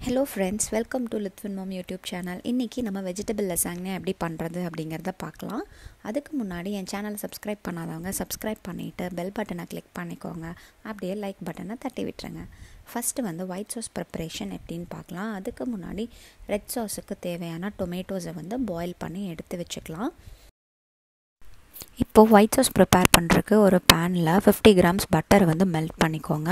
hello friends welcome to Lithvin mom YouTube channel இன்றைக்கி நம்ம vegetable லசாங்னே எப்படி பண்ணுறது அப்படிங்கிறத பார்க்கலாம் அதுக்கு முன்னாடி என் சேனலை சப்ஸ்கிரைப் பண்ணாதவங்க சப்ஸ்கிரைப் பண்ணிவிட்டு பெல் பட்டனை கிளிக் பண்ணிக்கோங்க அப்படியே லைக் பட்டனை தட்டி விட்டுருங்க ஃபஸ்ட்டு வந்து ஒயிட் சாஸ் ப்ரிப்பரேஷன் எப்படின்னு பார்க்கலாம் அதுக்கு முன்னாடி ரெட் சாஸுக்கு தேவையான டொமேட்டோஸை வந்து பாயில் பண்ணி எடுத்து வச்சுக்கலாம் இப்போது ஒயிட் சாஸ் ப்ரிப்பேர் பண்ணுறதுக்கு ஒரு பேனில் ஃபிஃப்டி கிராம்ஸ் பட்டர் வந்து மெல்ட் பண்ணிக்கோங்க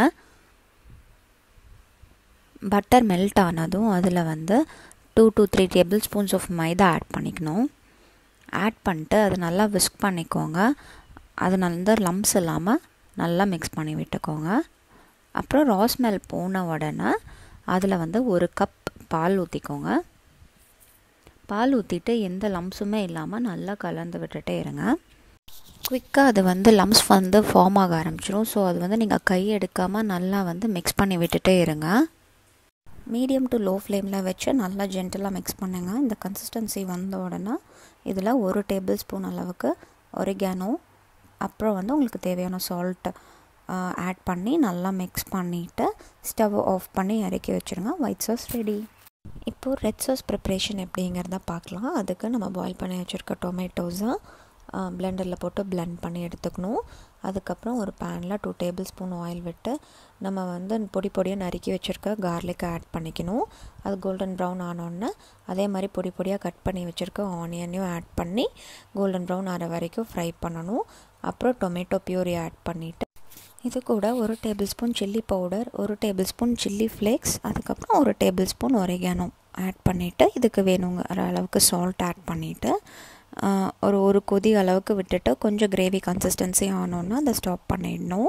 பட்டர் மெல்ட் ஆனதும் அதில் வந்து two to three tablespoons of maida add பண்ணிக்கணும் ஆட் பண்ணிட்டு அதை நல்லா விஸ்க் பண்ணிக்கோங்க அது வந்து லம்ஸ் இல்லாமல் நல்லா மிக்ஸ் பண்ணி விட்டுக்கோங்க அப்புறம் ராஸ்மெல் போன உடனே அதில் வந்து ஒரு கப் பால் ஊற்றிக்கோங்க பால் ஊற்றிட்டு எந்த லம்ஸுமே இல்லாமல் நல்லா கலந்து விட்டுட்டே இருங்க குயிக்காக அது வந்து லம்ஸ் வந்து ஃபார்ம் ஆக ஆரம்பிச்சிடும் ஸோ அது வந்து நீங்கள் கை எடுக்காமல் நல்லா வந்து மிக்ஸ் பண்ணி விட்டுட்டே இருங்க மீடியம் டு லோ ஃப்ளேமில் வச்சு நல்லா ஜென்டலாக மிக்ஸ் பண்ணுங்கள் இந்த கன்சிஸ்டன்சி வந்த உடனே இதில் ஒரு டேபிள் ஸ்பூன் அளவுக்கு ஒரிகானோ அப்புறம் வந்து உங்களுக்கு தேவையான சால்ட் ஆட் பண்ணி நல்லா மிக்ஸ் பண்ணிவிட்டு ஸ்டவ் ஆஃப் பண்ணி இறக்கி வச்சுருங்க ஒயிட் சாஸ் ரெடி இப்போது ரெட் சாஸ் ப்ரிப்ரேஷன் எப்படிங்கிறத பார்க்கலாம் அதுக்கு நம்ம பாயில் பண்ணி வச்சுருக்க டொமேட்டோஸை பிளெண்டரில் போட்டு பிளெண்ட் பண்ணி எடுத்துக்கணும் அதுக்கப்புறம் ஒரு பேனில் டூ டேபிள் ஸ்பூன் ஆயில் விட்டு நம்ம வந்து பொடி பொடியாக நறுக்கி வச்சுருக்க கார்லிக்கை ஆட் பண்ணிக்கணும் அது கோல்டன் ப்ரௌன் ஆனோடனே அதே மாதிரி பொடி பொடியாக கட் பண்ணி வச்சுருக்க ஆனியனையும் ஆட் பண்ணி கோல்டன் ப்ரௌன் ஆகிற வரைக்கும் ஃப்ரை பண்ணணும் அப்புறம் டொமேட்டோ பியூரி ஆட் பண்ணிவிட்டு இது கூட ஒரு டேபிள் ஸ்பூன் சில்லி பவுடர் ஒரு டேபிள் ஸ்பூன் சில்லி ஃப்ளேக்ஸ் அதுக்கப்புறம் ஒரு டேபிள் ஸ்பூன் ஒரேகானோ ஆட் பண்ணிவிட்டு இதுக்கு வேணுங்கிற அளவுக்கு சால்ட் ஆட் பண்ணிவிட்டு ஒரு ஒரு கொதி அளவுக்கு விட்டுட்டு கொஞ்சம் கிரேவி கன்சிஸ்டன்சி ஆனோன்னா அதை ஸ்டாப் பண்ணிடணும்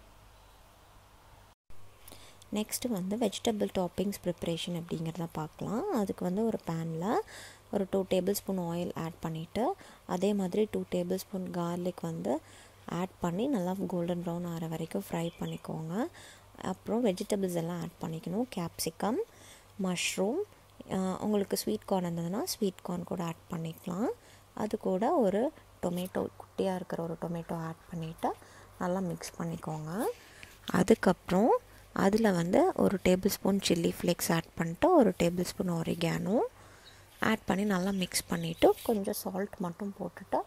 நெக்ஸ்ட்டு வந்து வெஜிடபிள் டாப்பிங்ஸ் ப்ரிப்ரேஷன் அப்படிங்கிறத பார்க்கலாம் அதுக்கு வந்து ஒரு பேனில் ஒரு two tablespoon oil add பண்ணிவிட்டு அதே மாதிரி டூ டேபிள் ஸ்பூன் கார்லிக் வந்து ஆட் பண்ணி நல்லா கோல்டன் ப்ரௌன் ஆகிற வரைக்கும் ஃப்ரை பண்ணிக்கோங்க அப்புறம் வெஜிடபிள்ஸ் எல்லாம் ஆட் பண்ணிக்கணும் கேப்சிகம் மஷ்ரூம் உங்களுக்கு ஸ்வீட் கார்ன் இருந்ததுன்னா ஸ்வீட் கார்ன் கூட ஆட் பண்ணிக்கலாம் அது கூட ஒரு டொமேட்டோ குட்டியாக இருக்கிற ஒரு டொமேட்டோ ஆட் பண்ணிவிட்டு நல்லா மிக்ஸ் பண்ணிக்கோங்க அதுக்கப்புறம் அதில் வந்து ஒரு tablespoon chilli flakes add பண்ணிட்டு ஒரு டேபிள் ஸ்பூன் ஒரிகானோ ஆட் பண்ணி நல்லா மிக்ஸ் பண்ணிவிட்டு கொஞ்சம் சால்ட் மட்டும் போட்டுட்டு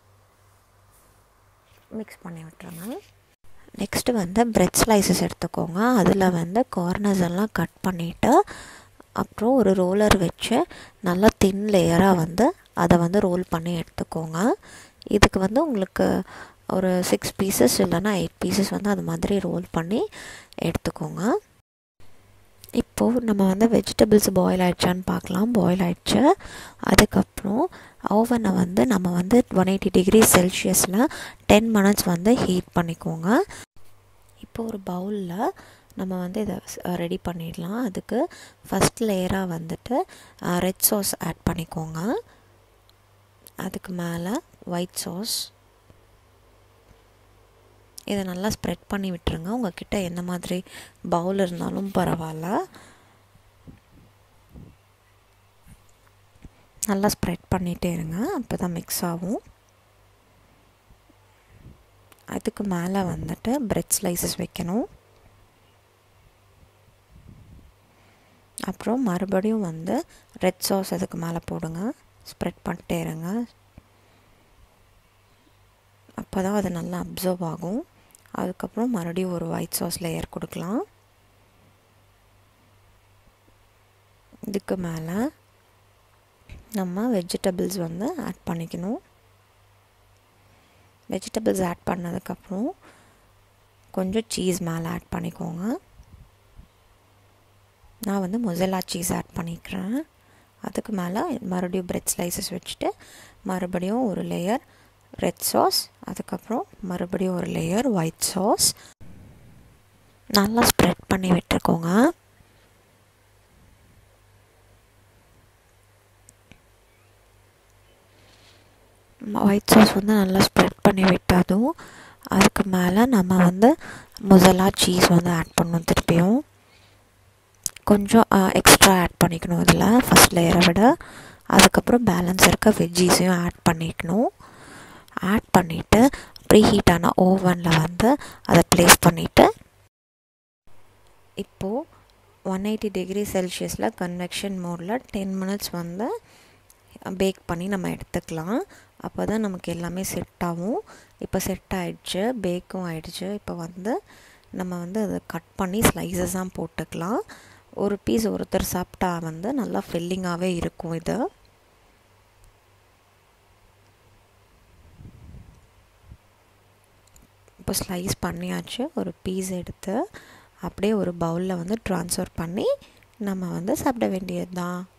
மிக்ஸ் பண்ணி விட்டுருங்க நெக்ஸ்ட்டு வந்து ப்ரெட் ஸ்லைசஸ் எடுத்துக்கோங்க அதில் வந்து கார்னர்ஸ் எல்லாம் கட் பண்ணிவிட்டு அப்புறம் ஒரு ரோலர் வச்சு நல்லா தின் லேயராக வந்து அதை வந்து ரோல் பண்ணி எடுத்துக்கோங்க இதுக்கு வந்து உங்களுக்கு ஒரு சிக்ஸ் பீசஸ் இல்லைன்னா எயிட் பீசஸ் வந்து அது மாதிரி ரோல் பண்ணி எடுத்துக்கோங்க இப்போது நம்ம வந்து வெஜிடபிள்ஸ் பாயில் ஆகிடுச்சான்னு பார்க்கலாம் பாயில் ஆகிடுச்சு அதுக்கப்புறம் ஓவனை வந்து நம்ம வந்து ஒன் எயிட்டி டிகிரி செல்சியஸில் டென் மினிட்ஸ் வந்து ஹீட் பண்ணிக்கோங்க இப்போ ஒரு பவுலில் நம்ம வந்து இதை ரெடி பண்ணிடலாம் அதுக்கு ஃபஸ்ட் லேயராக வந்துட்டு ரெட் சாஸ் ஆட் பண்ணிக்கோங்க அதுக்கு மேலே ஒயிட் சாஸ் இதை நல்லா ஸ்ப்ரெட் பண்ணி விட்டுருங்க உங்ககிட்ட எந்த மாதிரி பவுல் இருந்தாலும் பரவாயில்ல நல்லா ஸ்ப்ரெட் பண்ணிகிட்டே இருங்க அப்போ தான் மிக்ஸ் ஆகும் அதுக்கு மேலே வந்துட்டு பிரெட் ஸ்லைசஸ் வைக்கணும் அப்புறம் மறுபடியும் வந்து ரெட் சாஸ் அதுக்கு மேலே போடுங்க ஸ்ப்ரெட் பண்ணிட்டே இருங்க அப்போ தான் அது நல்லா அப்சர்வ் ஆகும் அதுக்கப்புறம் மறுபடியும் ஒரு ஒயிட் சாஸ் லேயர் கொடுக்கலாம் இதுக்கு மேலே நம்ம வெஜிடபிள்ஸ் வந்து ஆட் பண்ணிக்கணும் வெஜிடபிள்ஸ் ஆட் பண்ணதுக்கப்புறம் கொஞ்சம் சீஸ் மேலே ஆட் பண்ணிக்கோங்க நான் வந்து மொசலா சீஸ் ஆட் பண்ணிக்கிறேன் அதுக்கு மேலே மறுபடியும் பிரெட் ஸ்லைசஸ் வச்சுட்டு மறுபடியும் ஒரு லேயர் ரெட் சாஸ் அதுக்கப்புறம் மறுபடியும் ஒரு லேயர் ஒயிட் சாஸ் நல்லா ஸ்ப்ரெட் பண்ணி விட்டுருக்கோங்க ஒயிட் சாஸ் வந்து நல்லா ஸ்ப்ரெட் பண்ணி விட்டதும் அதுக்கு மேலே நம்ம வந்து மொசலா சீஸ் வந்து ஆட் பண்ணணும் திருப்பியும் கொஞ்சம் எக்ஸ்ட்ரா ஆட் பண்ணிக்கணும் இதில் ஃபஸ்ட் லேயரை விட அதுக்கப்புறம் பேலன்ஸ் இருக்க வெஜ்ஜீஸையும் ஆட் பண்ணிக்கணும் ஆட் பண்ணிவிட்டு ப்ரீ ஹீட்டான ஓவனில் வந்து அதை ப்ளேஸ் பண்ணிவிட்டு இப்போது ஒன் எயிட்டி டிகிரி செல்சியஸில் கன்வெக்ஷன் மோடில் டென் மினிட்ஸ் வந்து பேக் பண்ணி நம்ம எடுத்துக்கலாம் அப்போ தான் நமக்கு எல்லாமே செட் ஆகும் இப்போ செட் ஆகிடுச்சு பேக்கும் ஆகிடுச்சு இப்போ வந்து நம்ம வந்து அதை கட் பண்ணி ஸ்லைசஸாக போட்டுக்கலாம் ஒரு பீஸ் ஒருத்தர் சாப்பிட்டா வந்து நல்லா ஃபில்லிங்காகவே இருக்கும் இது இப்போ ஸ்லைஸ் பண்ணியாச்சு ஒரு பீஸ் எடுத்து அப்படியே ஒரு பவுலில் வந்து ட்ரான்ஸ்ஃபர் பண்ணி நம்ம வந்து சாப்பிட வேண்டியது தான்